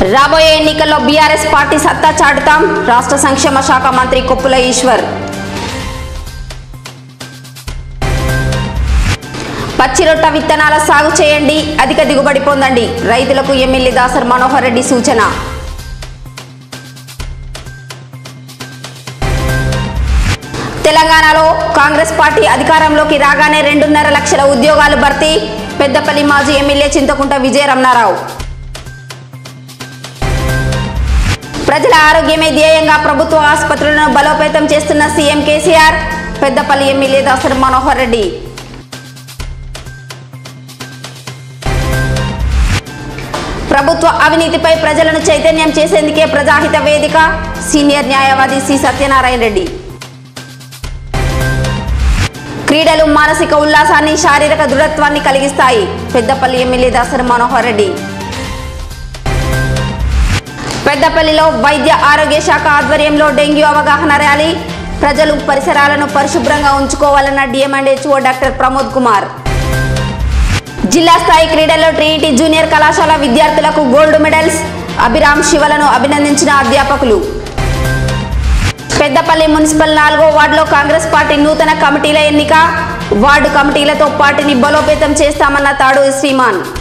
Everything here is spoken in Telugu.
రాబోయే ఎన్నికల్లో బీఆర్ఎస్ పార్టీ సత్తా చాటుతాం రాష్ట్ర సంక్షేమ శాఖ మంత్రి కొప్పుల ఈశ్వర్ పచ్చిరొట్ట విత్తనాల సాగు చేయండి అధిక దిగుబడి పొందండి రైతులకు ఎమ్మెల్యే దాసర్ మనోహర్ రెడ్డి సూచన తెలంగాణలో కాంగ్రెస్ పార్టీ అధికారంలోకి రాగానే రెండున్నర లక్షల ఉద్యోగాలు భర్తీ పెద్దపల్లి మాజీ ఎమ్మెల్యే చింతకుంట విజయ రమణారావు ప్రజల ఆరోగ్యమే ధ్యేయంగా ప్రభుత్వ ఆసుపత్రులను బలోపేతం చేస్తున్న సీఎం కేసీఆర్ పెద్దపల్లి ఎమ్మెల్యే దాసరి మనోహర్ రెడ్డి ప్రభుత్వ అవినీతిపై ప్రజలను చైతన్యం చేసేందుకే ప్రజాహిత వేదిక సీనియర్ న్యాయవాది సి సత్యనారాయణ రెడ్డి క్రీడలు మానసిక ఉల్లాసాన్ని శారీరక దృఢత్వాన్ని కలిగిస్తాయి పెద్దపల్లి ఎమ్మెల్యే దాసరి మనోహర్ రెడ్డి పెద్దపల్లిలో వైద్య ఆరోగ్య శాఖ ఆధ్వర్యంలో డెంగ్యూ అవగాహన ర్యాలీ ప్రజలు పరిసరాలను పరిశుభ్రంగా ఉంచుకోవాలన్న డిఎంఎండ్హెచ్ఓ డాక్టర్ ప్రమోద్ కుమార్ జిల్లా స్థాయి క్రీడల్లో ట్రినిటీ జూనియర్ కళాశాల విద్యార్థులకు గోల్డ్ మెడల్స్ అభిరామ్ శివలను అభినందించిన అధ్యాపకులు పెద్దపల్లి మున్సిపల్ నాలుగో వార్డులో కాంగ్రెస్ పార్టీ నూతన కమిటీల ఎన్నిక వార్డు కమిటీలతో పార్టీని బలోపేతం చేస్తామన్న తాడు శ్రీమాన్